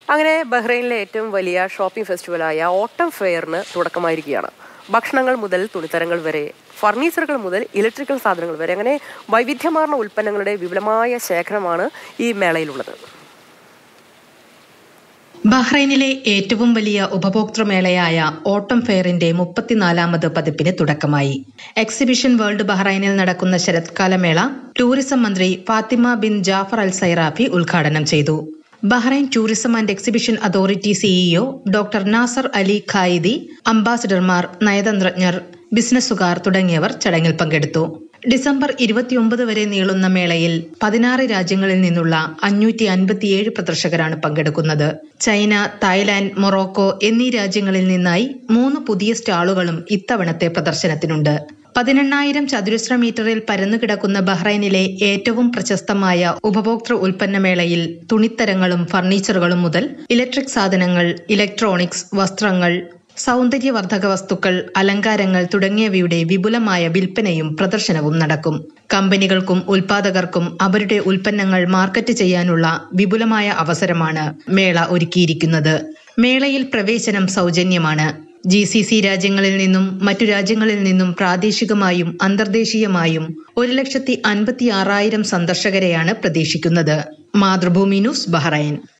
അങ്ങനെ ബഹ്റൈനിലെ ഏറ്റവും വലിയ ഷോപ്പിംഗ് ഫെസ്റ്റിവലായ ഓട്ടം ഫെയറിന് തുടക്കമായിരിക്കുകയാണ് ഭക്ഷണങ്ങൾ മുതൽ തുണിത്തരങ്ങൾ വരെ ഫർണിച്ചറുകൾ മുതൽ ഇലക്ട്രിക്കൽ സാധനങ്ങൾ വരെ അങ്ങനെ വൈവിധ്യമാർന്ന ഉൽപ്പന്നങ്ങളുടെ വിപുലമായ ശേഖരമാണ് ഈ മേളയിലുള്ളത് ബഹ്റൈനിലെ ഏറ്റവും വലിയ ഉപഭോക്തൃമേളയായ ഓട്ടം ഫെയറിന്റെ മുപ്പത്തിനാലാമത് പതിപ്പിന് തുടക്കമായി എക്സിബിഷൻ വേൾഡ് ബഹ്റൈനിൽ നടക്കുന്ന ശരത്കാല മേള ടൂറിസം മന്ത്രി Fatima bin Jafar Al Sairafi ഉദ്ഘാടനം ചെയ്തു Bahrain tourism and exhibition authority CEO doctor Nasser Ali Qaedi അംബാസിഡർമാർ നയതന്ത്രജ്ഞർ ബിസിനസ്സുകാർ തുടങ്ങിയവർ ചടങ്ങിൽ പങ്കെടുത്തു ഡിസംബർ ഇരുപത്തിയൊമ്പത് വരെ നീളുന്ന മേളയിൽ പതിനാറ് രാജ്യങ്ങളിൽ നിന്നുള്ള അഞ്ഞൂറ്റി അൻപത്തിയേഴ് പ്രദർശകരാണ് പങ്കെടുക്കുന്നത് ചൈന തായ്ലാന്റ് മൊറോക്കോ എന്നീ രാജ്യങ്ങളിൽ നിന്നായി മൂന്ന് പുതിയ സ്റ്റാളുകളും ഇത്തവണത്തെ പ്രദർശനത്തിനുണ്ട് പതിനെണ്ണായിരം ചതുരശ്ര മീറ്ററിൽ പരന്നുകിടക്കുന്ന ബഹ്റൈനിലെ ഏറ്റവും പ്രശസ്തമായ ഉപഭോക്തൃ ഉൽപ്പന്നമേളയിൽ തുണിത്തരങ്ങളും ഫർണിച്ചറുകളും മുതൽ ഇലക്ട്രിക് സാധനങ്ങൾ ഇലക്ട്രോണിക്സ് വസ്ത്രങ്ങൾ സൗന്ദര്യവർദ്ധക വസ്തുക്കൾ അലങ്കാരങ്ങൾ തുടങ്ങിയവയുടെ വിപുലമായ വിൽപ്പനയും പ്രദർശനവും നടക്കും കമ്പനികൾക്കും ഉൽപാദകർക്കും അവരുടെ ഉൽപ്പന്നങ്ങൾ മാർക്കറ്റ് ചെയ്യാനുള്ള വിപുലമായ അവസരമാണ് മേള ഒരുക്കിയിരിക്കുന്നത് മേളയിൽ പ്രവേശനം സൗജന്യമാണ് ജി സി സി രാജ്യങ്ങളിൽ നിന്നും മറ്റു രാജ്യങ്ങളിൽ നിന്നും പ്രാദേശികമായും അന്തർദേശീയമായും ഒരു ലക്ഷത്തി അൻപത്തി ആറായിരം സന്ദർശകരെയാണ് പ്രതീക്ഷിക്കുന്നത് മാതൃഭൂമി ന്യൂസ് ബഹ്റൈൻ